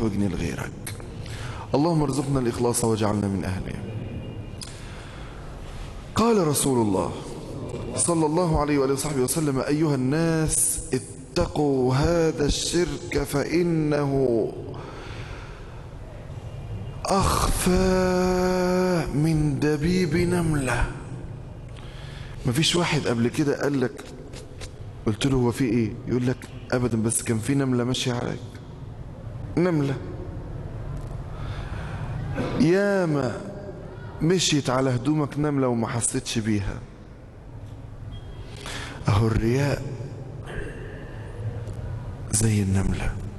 تحوجني لغيرك اللهم ارزقنا الإخلاص واجعلنا من أهله قال رسول الله صلى الله عليه وآله وصحبه وسلم أيها الناس اتقوا هذا الشرك فإنه أخفى من دبيب نملة مفيش واحد قبل كده قال لك قلت له هو في ايه يقول لك ابدا بس كان في نملة ماشية عليك نملة ياما مشيت على هدومك نملة وما حسيتش بيها اهو الرياء زي النملة